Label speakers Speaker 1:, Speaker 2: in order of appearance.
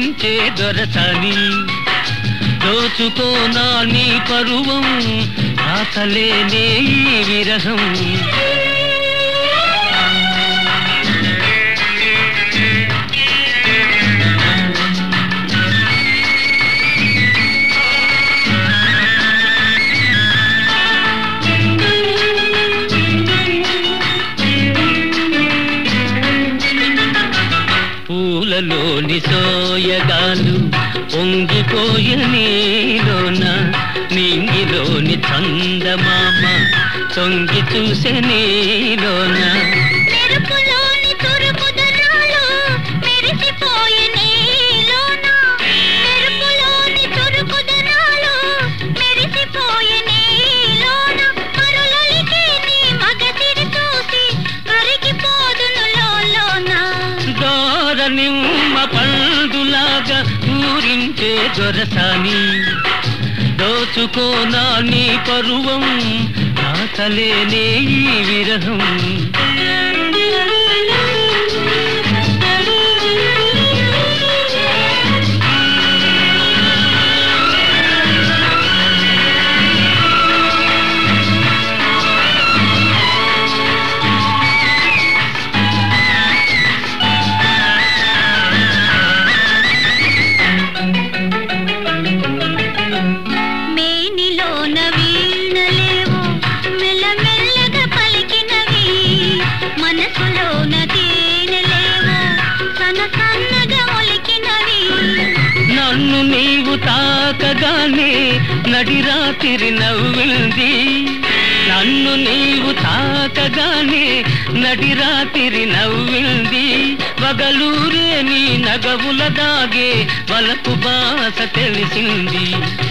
Speaker 1: ఊరించే దొరసాని దోచుకోనా నీ పరువం ఆకలేనే ఈ విరహం పూలలోని సోయగాలు పొంగిపోయ నీలోన నింగిలోని చందమామ తొంగి చూసే నీలోన
Speaker 2: మెరుపులోని తురుముదనాలు మెరిసిపోయే నీలోన మెరుపులోని తురుముదనాలు మెరిసిపోయే నీలోన మరులొలికే నీ మగసిరి చూసి కరిగిపోదును లోలోన
Speaker 1: దోర నిమ్మ పండులాగా ఊరించే దొరసాని దోచుకోనా నీ పరువం ఆకలేనే ఈ విరహం
Speaker 2: మేనిలోన వీణలేవో మెల్లమెల్లగా పలికినవి మనసులోన తేనెలేవో సన సన్నగా ఒలికినవి
Speaker 1: నన్ను నీవు తాకగానే నడిరాతిరి నవ్వింది నన్ను నీవు తాకగానే నడిరాతిరి నవ్వింది వగలూరే నీ నగవుల దాగే వలపు బాస తెలిసింది